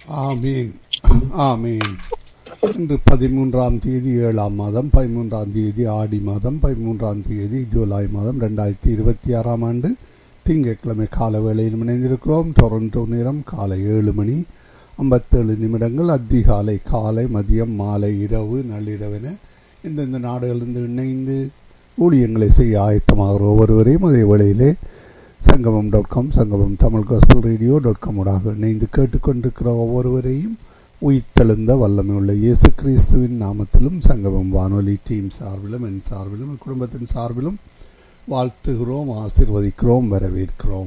ஆமீன் ஆமீன் இன்று பதிமூன்றாம் தேதி ஏழாம் மாதம் பதிமூன்றாம் தேதி ஆடி மாதம் பதிமூன்றாம் தேதி ஜூலை மாதம் ரெண்டாயிரத்தி இருபத்தி ஆறாம் ஆண்டு திங்கட்கிழமை கால வேளையில் இணைந்திருக்கிறோம் டொரண்டோ நேரம் காலை ஏழு மணி ஐம்பத்தேழு நிமிடங்கள் அதிகாலை காலை மதியம் மாலை இரவு நள்ளிரவென இந்தந்த நாடுகளிலிருந்து இணைந்து ஊழியங்களை செய்ய ஆயத்தமாகிற ஒவ்வொருவரையும் அதே வேளையிலே சங்கமம் dot com Sangamam Tamil gospel radio dot காமோடாக இணைந்து கேட்டுக்கொண்டிருக்கிற ஒவ்வொருவரையும் உயிர்த்தெழுந்த வல்லமை உள்ள இயேசு கிறிஸ்துவின் நாமத்திலும் சங்கமம் வானொலி டீம் சார்பிலும் என் சார்பிலும் என் குடும்பத்தின் சார்பிலும் வாழ்த்துகிறோம் ஆசிர்வதிக்கிறோம் வரவேற்கிறோம்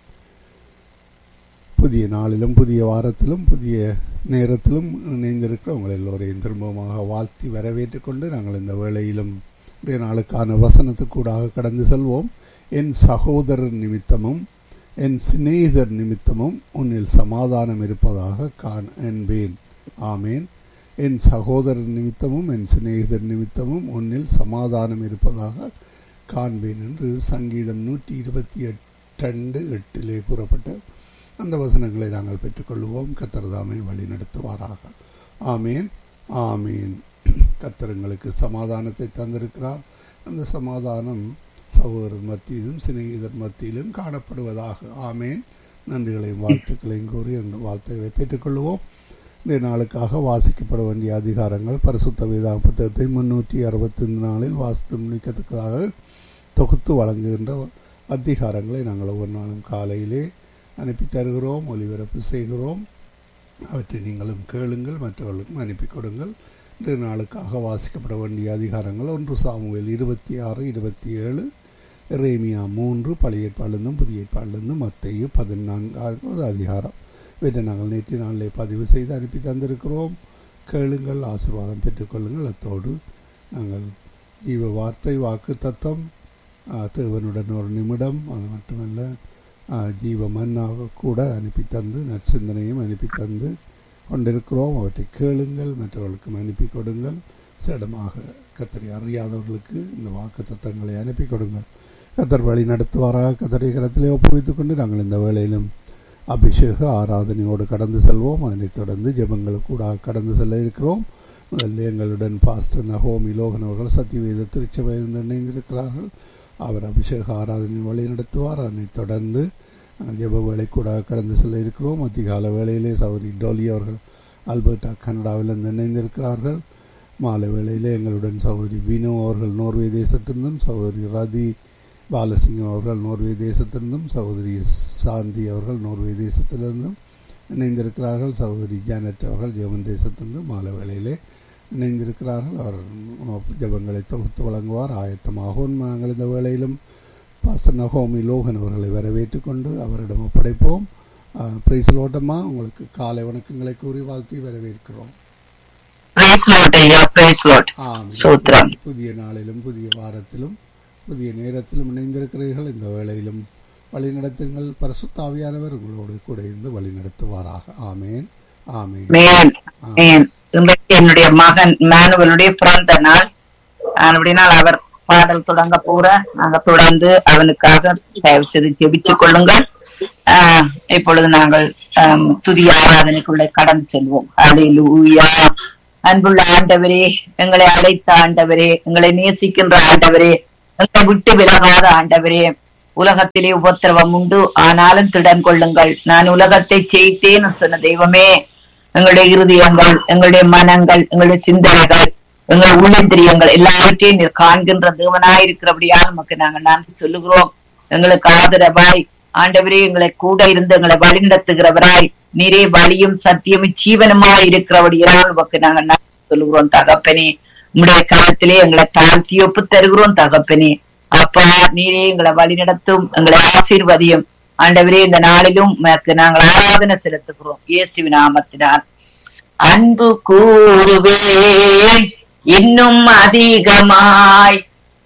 புதிய நாளிலும் புதிய வாரத்திலும் புதிய நேரத்திலும் இணைந்திருக்கிற உங்கள் எல்லோரையும் திரும்பமாக வாழ்த்தி வரவேற்றுக் கொண்டு நாங்கள் இந்த வேளையிலும் இன்றைய நாளுக்கான வசனத்துக்கூடாக கடந்து செல்வோம் என் சகோதரர் நிமித்தமும் என் சிநேகிதர் நிமித்தமும் உன்னில் சமாதானம் இருப்பதாக காண் என்பேன் ஆமேன் என் சகோதரர் நிமித்தமும் என் சிநேகிதர் நிமித்தமும் உன்னில் சமாதானம் இருப்பதாக காண்பேன் என்று சங்கீதம் நூற்றி இருபத்தி எட்டு எட்டிலே கூறப்பட்ட அந்த வசனங்களை நாங்கள் பெற்றுக்கொள்வோம் கத்தர்தாமை வழி நடத்துவாராக ஆமேன் ஆமேன் கத்தருங்களுக்கு சமாதானத்தை தந்திருக்கிறார் அந்த சமாதானம் சகோதரர் மத்தியிலும் சிநேகிதர் மத்தியிலும் காணப்படுவதாக ஆமேன் நன்றிகளையும் வாழ்த்துக்களையும் கூறி அந்த வாழ்த்துக்களை பெற்றுக்கொள்வோம் இந்த நாளுக்காக வாசிக்கப்பட வேண்டிய அதிகாரங்கள் பரிசுத்த வேதா புத்தகத்தை முன்னூற்றி அறுபத்தைந்து நாளில் வாசித்து முடிக்கத்தக்கதாக தொகுத்து வழங்குகின்ற அதிகாரங்களை நாங்கள் ஒவ்வொரு நாளும் காலையிலே அனுப்பி தருகிறோம் ஒலிபரப்பு செய்கிறோம் அவற்றை நீங்களும் கேளுங்கள் மற்றவர்களுக்கும் அனுப்பி கொடுங்கள் இன்று நாளுக்காக வாசிக்கப்பட வேண்டிய அதிகாரங்கள் ஒன்று சாமுவேல் இருபத்தி ஆறு இருபத்தி ஏழு ரேமியா மூன்று பழைய ஏற்பாடுலேருந்தும் புதிய ஏற்பாடுலேருந்தும் மத்தையும் பதினான்காவது அதிகாரம் இவற்றை நாங்கள் நேற்று நாளிலே பதிவு செய்து அனுப்பி தந்திருக்கிறோம் கேளுங்கள் ஆசீர்வாதம் பெற்றுக்கொள்ளுங்கள் அத்தோடு நாங்கள் ஜீவ வார்த்தை வாக்கு தத்துவம் தேவனுடன் ஒரு நிமிடம் அது மட்டுமல்ல ஜீவ மன்னாக கூட அனுப்பி தந்து நற்சிந்தனையும் அனுப்பி தந்து கொண்டிருக்கிறோம் அவற்றை கேளுங்கள் மற்றவர்களுக்கும் அனுப்பி கொடுங்கள் சிடமாக கத்தரை அறியாதவர்களுக்கு இந்த வாக்கு தத்தங்களை அனுப்பி கொடுங்கள் கத்தர் வழி நடத்துவாராக கத்தரை கரத்திலே ஒப்புவித்துக் கொண்டு நாங்கள் இந்த வேளையிலும் அபிஷேக ஆராதனையோடு கடந்து செல்வோம் அதனைத் தொடர்ந்து ஜெபங்கள் கூட கடந்து செல்ல இருக்கிறோம் முதல்ல எங்களுடன் பாஸ்டர் நகோமி லோகன் அவர்கள் சத்தியவேத திருச்சபையிலிருந்து இணைந்திருக்கிறார்கள் அவர் அபிஷேக ஆராதனை வழி நடத்துவார் அதனைத் தொடர்ந்து ஜெப வேலை கூட கடந்து செல்ல இருக்கிறோம் அதிகால வேளையிலே சௌரி டோலி அவர்கள் ஆல்பர்டா கனடாவிலிருந்து இணைந்திருக்கிறார்கள் மாலை வேளையிலே எங்களுடன் சகோதரி வினோ அவர்கள் நோர்வே தேசத்திலிருந்தும் சகோதரி ரதி பாலசிங்கம் அவர்கள் நோர்வே தேசத்திலிருந்தும் சகோதரி சாந்தி அவர்கள் நோர்வே தேசத்திலிருந்தும் இணைந்திருக்கிறார்கள் சகோதரி ஜானட் அவர்கள் ஜெவன் தேசத்திலிருந்தும் மாலை வேளையிலே இணைந்திருக்கிறார்கள் அவர் ஜபங்களை தொகுத்து வழங்குவார் ஆயத்தமாகவும் நாங்கள் இந்த வேளையிலும் பாசன் நகோமி லோகன் அவர்களை வரவேற்று கொண்டு அவரிடம் ஒப்படைப்போம் பிரைஸ்லோட்டமா உங்களுக்கு காலை வணக்கங்களை கூறி வாழ்த்தி வரவேற்கிறோம் புதிய நாளிலும் புதிய வாரத்திலும் புதிய நேரத்திலும் இணைந்திருக்கிறீர்கள் இந்த வேளையிலும் வழிநடத்துங்கள் பரிசுத்தாவியானவர் உங்களோடு கூட இருந்து வழி நடத்துவாராக ஆமேன் ஆமேன் என்னுடைய மகன் மேனுவலுடைய பிறந்த நாள் அப்படினால் அவர் பாடல் தொடங்க போற நாங்க தொடர்ந்து அவனுக்காக தயவு செய்து ஜெபிச்சு கொள்ளுங்கள் இப்பொழுது நாங்கள் துதி ஆராதனைக்குள்ளே கடந்து செல்வோம் அலையிலூயா அன்புள்ள ஆண்டவரே எங்களை அழைத்த ஆண்டவரே எங்களை நேசிக்கின்ற ஆண்டவரே எங்களை விட்டு விலகாத ஆண்டவரே உலகத்திலே உபத்திரவம் உண்டு ஆனாலும் திடன் கொள்ளுங்கள் நான் உலகத்தை ஜெயித்தேன் சொன்ன தெய்வமே எங்களுடைய இருதயங்கள் எங்களுடைய மனங்கள் எங்களுடைய சிந்தனைகள் எங்கள் உள்ளந்திரியங்கள் எல்லாவற்றையும் நீர் காண்கின்ற தேவனாய் இருக்கிறபடியால் நமக்கு நாங்கள் நன்றி சொல்லுகிறோம் எங்களுக்கு ஆதரவாய் ஆண்டவரே எங்களை கூட இருந்து எங்களை வழிநடத்துகிறவராய் நீரே வழியும் சத்தியமும் ஜீவனமாய் இருக்கிறபடியால் நமக்கு நாங்கள் நன்றி சொல்லுகிறோம் தகப்பனே உங்களுடைய காலத்திலே எங்களை தாழ்த்தி ஒப்பு தருகிறோம் தகப்பனே அப்பா நீரே எங்களை வழிநடத்தும் எங்களை ஆசீர்வதியும் ஆண்டவரே இந்த நாளிலும் நாங்கள் ஆராதனை செலுத்துகிறோம் இயேசுவி நாமத்தினால் அன்பு கூறுவேன் இன்னும் அதிகமாய்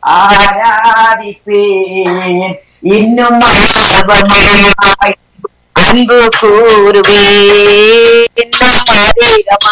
ஆராதிப்பேன் இன்னும் ஆர்வமாய் அன்பு கூறுவேன் இன்னும் அதிகமாய்